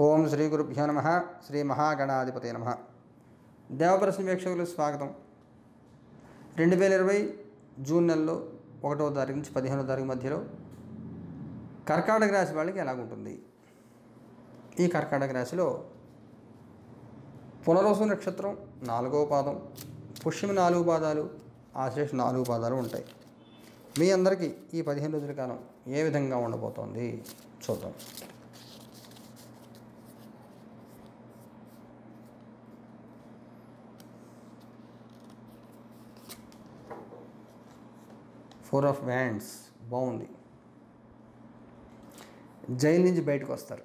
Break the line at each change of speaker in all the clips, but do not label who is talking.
ఓం శ్రీ గురుభ్యో నమ శ్రీ మహాగణాధిపతి నమ దేవప్రశ్న వీక్షకులకు స్వాగతం రెండు వేల ఇరవై జూన్ నెలలో ఒకటవ తారీఖు నుంచి పదిహేనవ తారీఖు మధ్యలో కర్కాటక రాశి వాళ్ళకి ఎలాగుంటుంది ఈ కర్కాటక రాశిలో పునరోసు నక్షత్రం నాలుగవ పాదం పుష్యమి నాలుగు పాదాలు ఆశ్లేష నాలుగు పాదాలు ఉంటాయి మీ అందరికీ ఈ పదిహేను రోజుల కాలం ఏ విధంగా ఉండబోతోంది చూద్దాం ఫోర్ ఆఫ్ వ్యాండ్స్ బాగుంది జైలు నుంచి బయటకు వస్తారు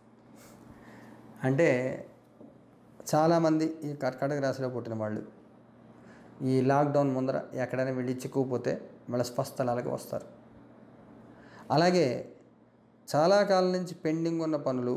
అంటే చాలామంది ఈ కర్కాటక రాశిలో పుట్టిన వాళ్ళు ఈ లాక్డౌన్ ముందర ఎక్కడైనా వెళ్ళి చిక్కుకుపోతే మళ్ళీ స్వస్థలాలకు వస్తారు అలాగే చాలా కాలం నుంచి పెండింగ్ ఉన్న పనులు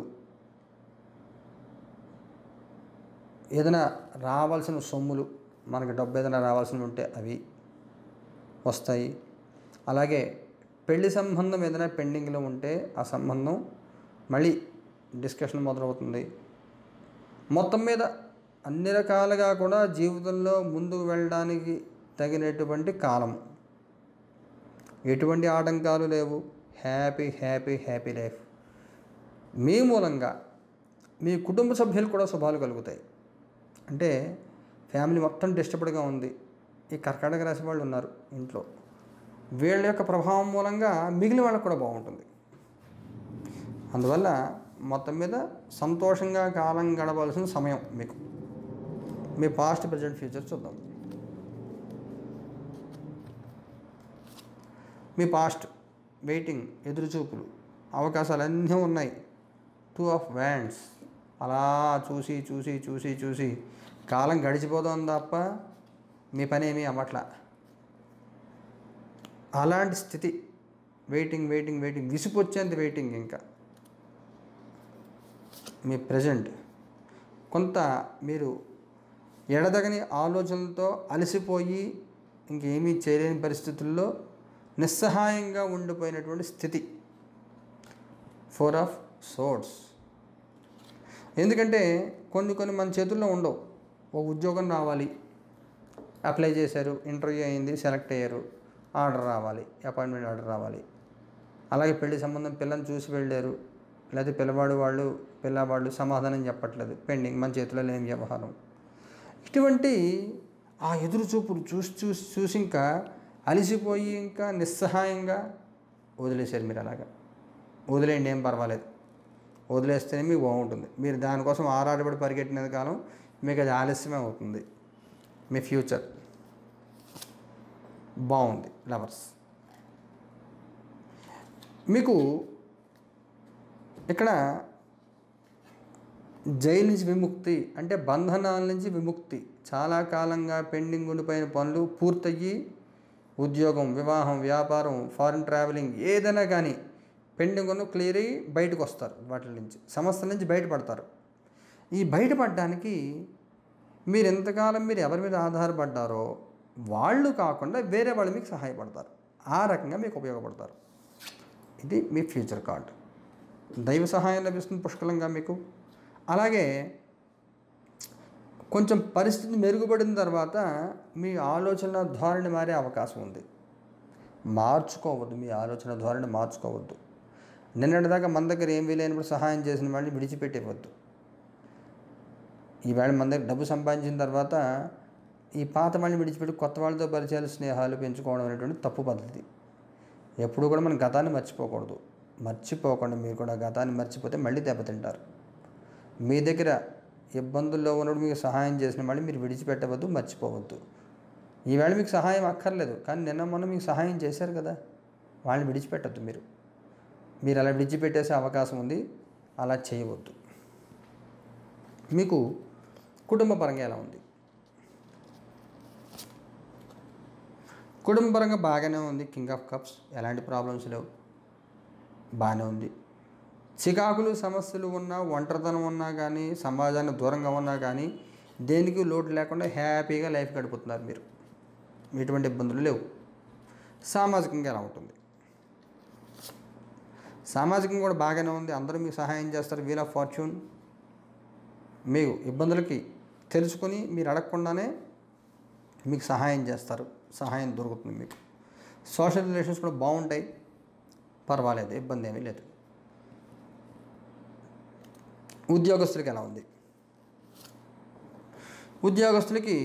ఏదైనా రావాల్సిన సొమ్ములు మనకి డబ్బు ఏదైనా రావాల్సి ఉంటే అవి వస్తాయి అలాగే పెళ్లి సంబంధం ఏదైనా పెండింగ్లో ఉంటే ఆ సంబంధం మళ్ళీ డిస్కషన్ మొదలవుతుంది మొత్తం మీద అన్ని రకాలుగా కూడా జీవితంలో ముందుకు వెళ్ళడానికి తగినటువంటి కాలం ఎటువంటి ఆటంకాలు లేవు హ్యాపీ హ్యాపీ హ్యాపీ లైఫ్ మీ మూలంగా మీ కుటుంబ సభ్యులు కూడా శుభాలు కలుగుతాయి అంటే ఫ్యామిలీ మొత్తం డిస్టర్బ్డ్గా ఉంది ఈ కర్కాటక రాశి వాళ్ళు ఉన్నారు ఇంట్లో వీళ్ళ యొక్క ప్రభావం మూలంగా మిగిలిన వాళ్ళకు కూడా బాగుంటుంది అందువల్ల మొత్తం మీద సంతోషంగా కాలం గడవలసిన సమయం మీకు మీ పాస్ట్ ప్రజెంట్ ఫ్యూచర్ చూద్దాం మీ పాస్ట్ వెయిటింగ్ ఎదురుచూపులు అవకాశాలు అన్నీ ఉన్నాయి టూ ఆఫ్ వ్యాండ్స్ అలా చూసి చూసి చూసి చూసి కాలం గడిచిపోతుంది తప్ప మీ పని ఏమీ అవ్వట్లా అలాంటి స్థితి వెయిటింగ్ వెయిటింగ్ వెయిటింగ్ విసిపొచ్చేంత వెయిటింగ్ ఇంకా మీ ప్రజెంట్ కొంత మీరు ఎడదగని ఆలోచనలతో అలసిపోయి ఇంకేమీ చేయలేని పరిస్థితుల్లో నిస్సహాయంగా ఉండిపోయినటువంటి స్థితి ఫోర్ ఆఫ్ సోర్స్ ఎందుకంటే కొన్ని కొన్ని మన చేతుల్లో ఉండవు ఓ ఉద్యోగం రావాలి అప్లై చేశారు ఇంటర్వ్యూ అయింది సెలెక్ట్ అయ్యారు ఆర్డర్ రావాలి అపాయింట్మెంట్ ఆర్డర్ రావాలి అలాగే పెళ్లి సంబంధం పిల్లని చూసి వెళ్ళారు లేకపోతే పిల్లవాడు వాళ్ళు పిల్లవాళ్ళు సమాధానం చెప్పట్లేదు పెండింగ్ మన చేతిలో లేని వ్యవహారం ఇటువంటి ఆ ఎదురు చూపులు చూసి చూసి చూసి ఇంకా అలసిపోయి ఇంకా నిస్సహాయంగా వదిలేశారు మీరు అలాగా వదిలేయండి ఏం పర్వాలేదు వదిలేస్తేనే మీకు బాగుంటుంది మీరు దానికోసం ఆరాటపడి పరిగెట్టిన కాలం మీకు అది ఆలస్యమే అవుతుంది మీ ఫ్యూచర్ బాగుంది లవర్స్ మీకు ఇక్కడ జైలు నుంచి విముక్తి అంటే బంధనాల నుంచి విముక్తి చాలా కాలంగా పెండింగ్ ఉండిపోయిన పనులు పూర్తయ్యి ఉద్యోగం వివాహం వ్యాపారం ఫారిన్ ట్రావెలింగ్ ఏదైనా కానీ పెండింగ్ ఉన్న క్లియర్ అయ్యి బయటకు వస్తారు వాటి నుంచి సమస్యల నుంచి బయటపడతారు ఈ బయటపడడానికి మీరు ఎంతకాలం మీరు ఎవరి మీద ఆధారపడ్డారో వాళ్ళు కాకుండా వేరే వాళ్ళు మీకు సహాయపడతారు ఆ రకంగా మీకు ఉపయోగపడతారు ఇది మీ ఫ్యూచర్ కార్డ్ దైవ సహాయం లభిస్తుంది పుష్కలంగా మీకు అలాగే కొంచెం పరిస్థితి మెరుగుపడిన తర్వాత మీ ఆలోచన ధోరణి మారే అవకాశం ఉంది మార్చుకోవద్దు మీ ఆలోచన ధోరణి మార్చుకోవద్దు నిన్నటిదాకా మన దగ్గర ఏం వీలైనప్పుడు సహాయం చేసిన వాళ్ళని విడిచిపెట్టేవద్దు ఈవేళ మన దగ్గర డబ్బు సంపాదించిన తర్వాత ఈ పాత వాళ్ళని విడిచిపెట్టి కొత్త వాళ్ళతో పరిచయాలు స్నేహాలు పెంచుకోవడం అనేటువంటి తప్పు పద్ధతి ఎప్పుడు కూడా మనం గతాన్ని మర్చిపోకూడదు మర్చిపోకుండా మీరు కూడా గతాన్ని మర్చిపోతే మళ్ళీ దెబ్బతింటారు మీ దగ్గర ఇబ్బందుల్లో ఉన్నప్పుడు మీకు సహాయం చేసిన వాళ్ళు మీరు విడిచిపెట్టవద్దు మర్చిపోవద్దు ఈవేళ మీకు సహాయం అక్కర్లేదు కానీ నిన్న మొన్న మీకు సహాయం చేశారు కదా వాళ్ళని విడిచిపెట్టద్దు మీరు మీరు అలా విడిచిపెట్టేసే అవకాశం ఉంది అలా చేయవద్దు మీకు కుటుంబ పరంగా ఎలా ఉంది కుటుంబ పరంగా బాగానే ఉంది కింగ్ ఆఫ్ కప్స్ ఎలాంటి ప్రాబ్లమ్స్ లేవు బాగానే ఉంది చికాకులు సమస్యలు ఉన్నా ఒంటరితనం ఉన్నా కానీ సమాజానికి దూరంగా ఉన్నా కానీ దేనికి లోటు లేకుండా హ్యాపీగా లైఫ్ గడుపుతున్నారు మీరు ఎటువంటి ఇబ్బందులు లేవు సామాజికంగా ఎలా ఉంటుంది సామాజికంగా కూడా బాగానే ఉంది అందరూ మీకు సహాయం చేస్తారు వీల్ ఆఫ్ ఫార్చ్యూన్ మీకు ఇబ్బందులకి తెలుసుకొని మీరు అడగకుండానే మీకు సహాయం చేస్తారు సహాయం దొరుకుతుంది మీకు సోషల్ రిలేషన్స్ కూడా బాగుంటాయి పర్వాలేదు ఇబ్బంది ఏమీ లేదు ఉద్యోగస్తులకి ఎలా ఉంది ఉద్యోగస్తులకి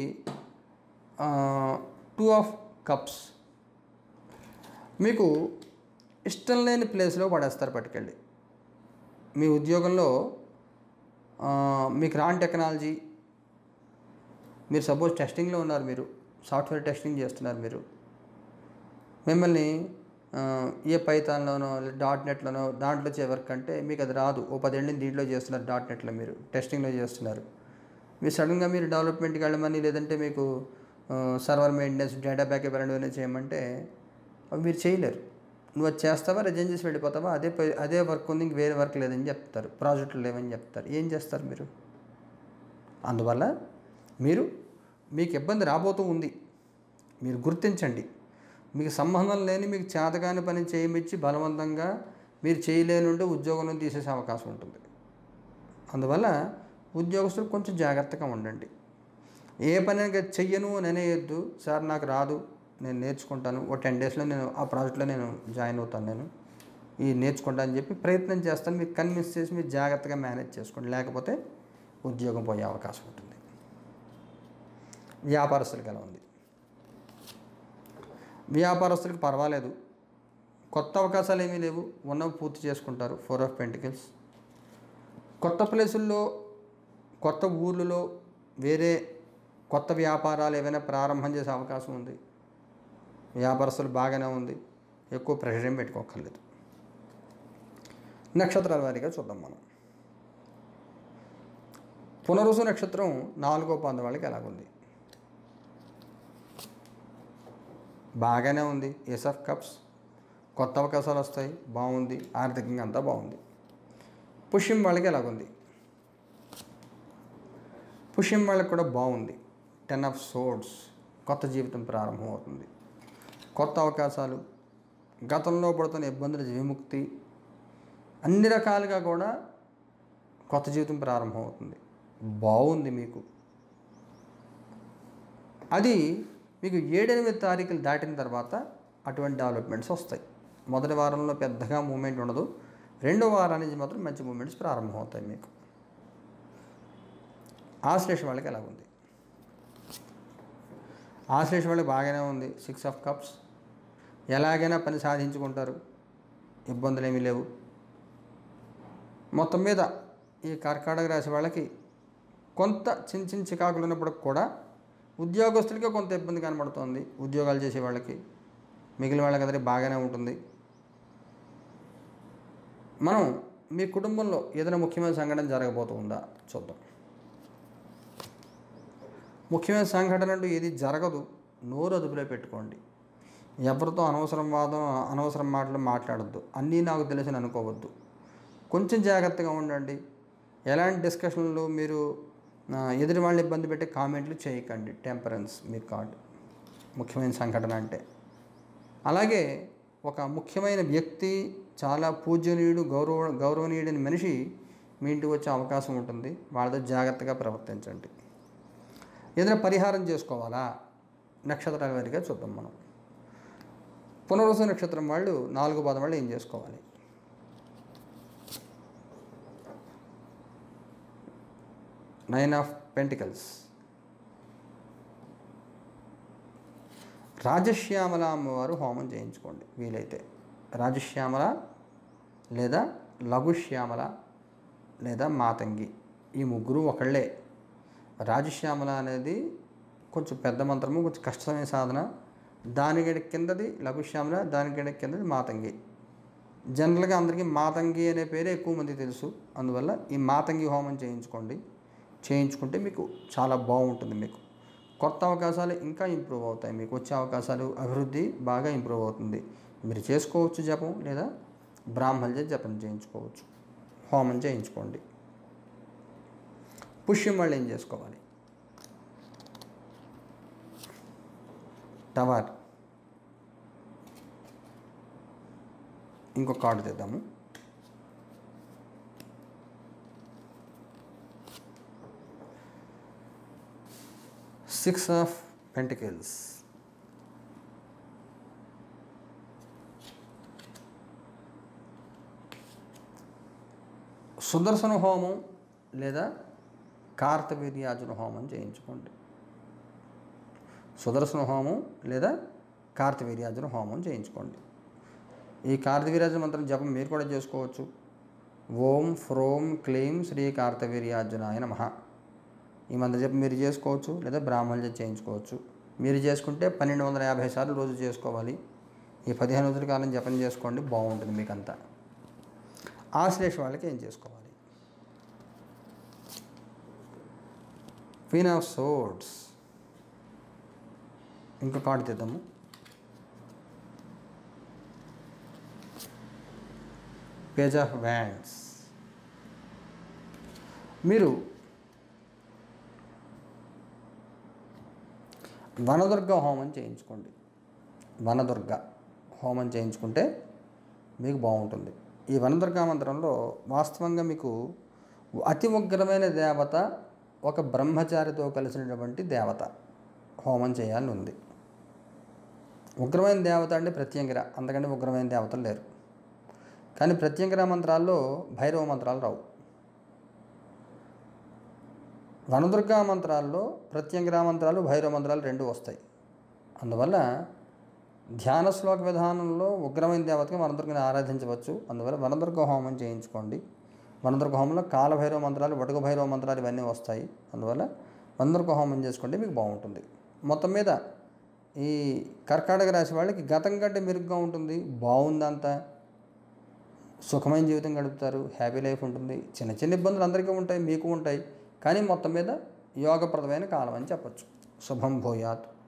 టూ ఆఫ్ కప్స్ మీకు ఇష్టం లేని ప్లేస్లో పడేస్తారు పట్టుకెళ్ళి మీ ఉద్యోగంలో ఆ, మీకు రాని టెక్నాలజీ మీరు సపోజ్ టెస్టింగ్లో ఉన్నారు మీరు సాఫ్ట్వేర్ టెస్టింగ్ చేస్తున్నారు మీరు మిమ్మల్ని ఆ, ఏ పైథాన్లోనో డాట్ నెట్లోనో దాంట్లో చే వర్క్ అంటే మీకు అది రాదు ఓ పదేళ్ళని దీంట్లో చేస్తున్నారు డాట్ నెట్లో మీరు టెస్టింగ్లో చేస్తున్నారు మీరు సడన్గా మీరు డెవలప్మెంట్కి వెళ్ళమని లేదంటే మీకు సర్వర్ మెయింటెనెన్స్ డేటా బ్యాకప్ అలాంటివన్నీ చేయమంటే అవి మీరు చేయలేరు నువ్వు అది చేస్తావా రిజైన్ చేసి వెళ్ళిపోతావా అదే పై- అదే వర్క్ ఉంది ఇంక వేరే వర్క్ లేదని చెప్తారు ప్రాజెక్టులు లేవని చెప్తారు ఏం చేస్తారు మీరు అందువల్ల మీరు మీకు ఇబ్బంది రాబోతూ ఉంది మీరు గుర్తించండి మీకు సంబంధం లేని మీకు చేతకాని పని చేయమిచ్చి బలవంతంగా మీరు చేయలేనుంటే ఉద్యోగం నుండి తీసేసే అవకాశం ఉంటుంది అందువల్ల ఉద్యోగస్తులు కొంచెం జాగ్రత్తగా ఉండండి ఏ పని అయినా చెయ్యను అని అనేయద్దు సార్ నాకు రాదు నేను నేర్చుకుంటాను ఓ టెన్ డేస్లో నేను ఆ ప్రాజెక్ట్లో నేను జాయిన్ అవుతాను నేను ఈ నేర్చుకుంటా అని చెప్పి ప్రయత్నం చేస్తాను మీరు కన్విన్స్ చేసి మీరు జాగ్రత్తగా మేనేజ్ చేసుకోండి లేకపోతే ఉద్యోగం పోయే అవకాశం ఉంటుంది వ్యాపారస్తులకి ఎలా ఉంది వ్యాపారస్తులకి పర్వాలేదు కొత్త అవకాశాలు ఏమీ లేవు ఉన్నవి పూర్తి చేసుకుంటారు ఫోర్ ఆఫ్ పెంటికల్స్ కొత్త ప్లేసుల్లో కొత్త ఊర్లలో వేరే కొత్త వ్యాపారాలు ఏవైనా ప్రారంభం చేసే అవకాశం ఉంది వ్యాపారస్తులు బాగానే ఉంది ఎక్కువ ప్రెషర్ ఏం పెట్టుకోకర్లేదు నక్షత్రాల వారిగా చూద్దాం మనం పునరుసు నక్షత్రం నాలుగో పాద వాళ్ళకి ఎలాగుంది బాగానే ఉంది ఏస్ ఆఫ్ కప్స్ కొత్త అవకాశాలు వస్తాయి బాగుంది ఆర్థికంగా అంతా బాగుంది పుష్యం వాళ్ళకి ఎలాగుంది పుష్యం వాళ్ళకి కూడా బాగుంది టెన్ ఆఫ్ సోడ్స్ కొత్త జీవితం ప్రారంభం అవుతుంది కొత్త అవకాశాలు గతంలో పడుతున్న ఇబ్బందుల విముక్తి అన్ని రకాలుగా కూడా కొత్త జీవితం ప్రారంభం అవుతుంది బాగుంది మీకు అది మీకు ఏడెనిమిది తారీఖులు దాటిన తర్వాత అటువంటి డెవలప్మెంట్స్ వస్తాయి మొదటి వారంలో పెద్దగా మూమెంట్ ఉండదు రెండో వారానికి నుంచి మాత్రం మంచి మూమెంట్స్ ప్రారంభమవుతాయి మీకు ఆశ్లేష వాళ్ళకి ఎలా ఉంది ఆశ్లేష వాళ్ళకి బాగానే ఉంది సిక్స్ ఆఫ్ కప్స్ ఎలాగైనా పని సాధించుకుంటారు ఇబ్బందులు ఏమీ లేవు మొత్తం మీద ఈ కర్కాటక రాశి వాళ్ళకి కొంత చిన్న చిన్న చికాకులు ఉన్నప్పుడు కూడా ఉద్యోగస్తులకే కొంత ఇబ్బంది కనబడుతోంది ఉద్యోగాలు చేసే వాళ్ళకి మిగిలిన వాళ్ళకి అందరికీ బాగానే ఉంటుంది మనం మీ కుటుంబంలో ఏదైనా ముఖ్యమైన సంఘటన జరగబోతూ ఉందా చూద్దాం ముఖ్యమైన సంఘటన అంటూ ఏది జరగదు నోరు అదుపులో పెట్టుకోండి ఎవరితో అనవసరం వాదం అనవసరం మాటలు మాట్లాడద్దు అన్నీ నాకు తెలిసిన అనుకోవద్దు కొంచెం జాగ్రత్తగా ఉండండి ఎలాంటి డిస్కషన్లు మీరు ఆ, ఎదుటి వాళ్ళని ఇబ్బంది పెట్టే కామెంట్లు చేయకండి టెంపరెన్స్ మీ కార్డ్ ముఖ్యమైన సంఘటన అంటే అలాగే ఒక ముఖ్యమైన వ్యక్తి చాలా పూజనీయుడు గౌరవ గౌరవనీయుడైన మనిషి మీ ఇంటికి వచ్చే అవకాశం ఉంటుంది వాళ్ళతో జాగ్రత్తగా ప్రవర్తించండి ఏదైనా పరిహారం చేసుకోవాలా నక్షత్రాల వారిగా చూద్దాం మనం పునరుసు నక్షత్రం వాళ్ళు నాలుగు పదం వాళ్ళు ఏం చేసుకోవాలి నైన్ ఆఫ్ పెంటికల్స్ రాజశ్యామల అమ్మవారు హోమం చేయించుకోండి వీలైతే రాజశ్యామల లేదా లఘుశ్యామల లేదా మాతంగి ఈ ముగ్గురు ఒకళ్ళే రాజశ్యామల అనేది కొంచెం పెద్ద మంత్రము కొంచెం కష్టమైన సాధన దానికి కిందది లఘుశ్యామల దానికి కిందది మాతంగి జనరల్గా అందరికీ మాతంగి అనే పేరే ఎక్కువ మంది తెలుసు అందువల్ల ఈ మాతంగి హోమం చేయించుకోండి చేయించుకుంటే మీకు చాలా బాగుంటుంది మీకు కొత్త అవకాశాలు ఇంకా ఇంప్రూవ్ అవుతాయి మీకు వచ్చే అవకాశాలు అభివృద్ధి బాగా ఇంప్రూవ్ అవుతుంది మీరు చేసుకోవచ్చు జపం లేదా బ్రాహ్మణ్య జపం చేయించుకోవచ్చు హోమం చేయించుకోండి పుష్యం వాళ్ళు ఏం చేసుకోవాలి టవర్ ఇంకో కార్డు తెద్దాము సిక్స్ ఆఫ్ పెంటికల్స్ సుదర్శన హోమం లేదా కార్తవీర్యాజున హోమం చేయించుకోండి సుదర్శన హోమం లేదా కార్తవీర్యాజున హోమం చేయించుకోండి ఈ కార్తవీర్యాజున మంత్రం జపం మీరు కూడా చేసుకోవచ్చు ఓం ఫ్రోం క్లీం శ్రీ కార్తవీర్యార్జునాయ నమః ఈ మంత్ర జపం మీరు చేసుకోవచ్చు లేదా బ్రాహ్మణులు చేయించుకోవచ్చు మీరు చేసుకుంటే పన్నెండు వందల యాభై సార్లు రోజు చేసుకోవాలి ఈ పదిహేను రోజుల కాలం జపం చేసుకోండి బాగుంటుంది మీకు అంతా ఆశ్లేష వాళ్ళకి ఏం చేసుకోవాలి క్వీన్ ఆఫ్ సోర్డ్స్ ఇంకో కార్డు తీద్దాము పేజ్ ఆఫ్ వ్యాండ్స్ మీరు వనదుర్గ హోమం చేయించుకోండి వనదుర్గ హోమం చేయించుకుంటే మీకు బాగుంటుంది ఈ వనదుర్గా మంత్రంలో వాస్తవంగా మీకు అతి ఉగ్రమైన దేవత ఒక బ్రహ్మచారితో కలిసినటువంటి దేవత హోమం చేయాలని ఉంది ఉగ్రమైన దేవత అంటే ప్రత్యంగిర అంతకంటే ఉగ్రమైన దేవతలు లేరు కానీ ప్రత్యంగిర మంత్రాల్లో భైరవ మంత్రాలు రావు వనదుర్గా మంత్రాల్లో ప్రత్యంగిర మంత్రాలు భైరవ మంత్రాలు రెండు వస్తాయి అందువల్ల ధ్యాన శ్లోక విధానంలో ఉగ్రమైన దేవతగా వనదుర్గని ఆరాధించవచ్చు అందువల్ల వనదుర్గ హోమం చేయించుకోండి వనదుర్గ హోమంలో కాలభైరవ మంత్రాలు వటుక భైరవ మంత్రాలు ఇవన్నీ వస్తాయి అందువల్ల వనదుర్గ హోమం చేసుకుంటే మీకు బాగుంటుంది మొత్తం మీద ఈ కర్కాటక రాశి వాళ్ళకి గతం కంటే మెరుగ్గా ఉంటుంది బాగుందంతా సుఖమైన జీవితం గడుపుతారు హ్యాపీ లైఫ్ ఉంటుంది చిన్న చిన్న ఇబ్బందులు అందరికీ ఉంటాయి మీకు ఉంటాయి కానీ మొత్తం మీద యోగప్రదమైన కాలం అని చెప్పచ్చు శుభం భూయాత్